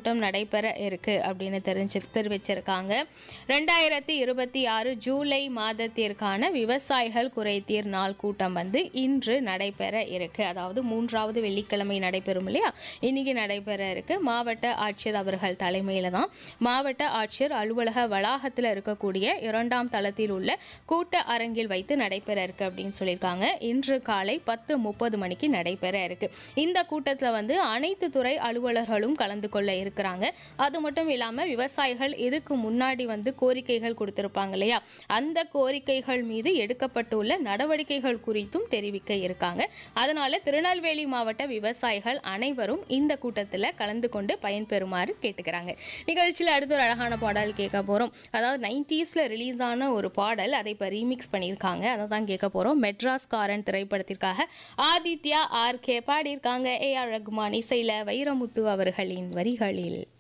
கூட்டம் நடைபெற இருக்கு அப்படின்னு தெரிஞ்சு தெரிவிச்சிருக்காங்க ரெண்டாயிரத்தி இருபத்தி ஆறு ஜூலை மாதத்திற்கான விவசாயிகள் குறைதீர் நாள் கூட்டம் வந்து இன்று நடைபெற இருக்கு அதாவது மூன்றாவது வெள்ளிக்கிழமை நடைபெறும் இல்லையா இன்னைக்கு நடைபெற இருக்கு மாவட்ட ஆட்சியர் அவர்கள் தலைமையில தான் மாவட்ட ஆட்சியர் அலுவலக வளாகத்தில் இருக்கக்கூடிய இரண்டாம் தளத்தில் உள்ள கூட்ட அரங்கில் வைத்து நடைபெற இருக்கு அப்படின்னு சொல்லியிருக்காங்க இன்று காலை பத்து முப்பது மணிக்கு நடைபெற இருக்கு இந்த கூட்டத்தில் வந்து அனைத்து துறை அலுவலர்களும் கலந்து கொள்ள இருக்கிறாங்க அது மட்டும் இல்லாம விவசாயிகள் இதுக்கு முன்னாடி வந்து கோரிக்கைகள் கொடுத்திருப்பாங்க இல்லையா அந்த கோரிக்கைகள் மீது எடுக்கப்பட்டுள்ள நடவடிக்கைகள் குறித்தும் தெரிவிக்க இருக்காங்க அதனால திருநெல்வேலி மாவட்ட விவசாயிகள் அனைவரும் இந்த கூட்டத்தில் கலந்து கொண்டு பயன்பெறுமாறு கேட்டுக்கிறாங்க நிகழ்ச்சியில் அடுத்த ஒரு அழகான பாடல் கேட்க போறோம் அதாவது நைன்டிஸ்ல ரிலீஸ் ஆன ஒரு பாடல் அதை இப்போ ரீமிக்ஸ் பண்ணியிருக்காங்க அதை தான் கேட்க போறோம் மெட்ராஸ் காரன் திரைப்படத்திற்காக ஆதித்யா ஆர் கே பாடியிருக்காங்க ஏ ஆர் ரகுமான் இசையில வைரமுத்து அவர்களின் வரிகளில்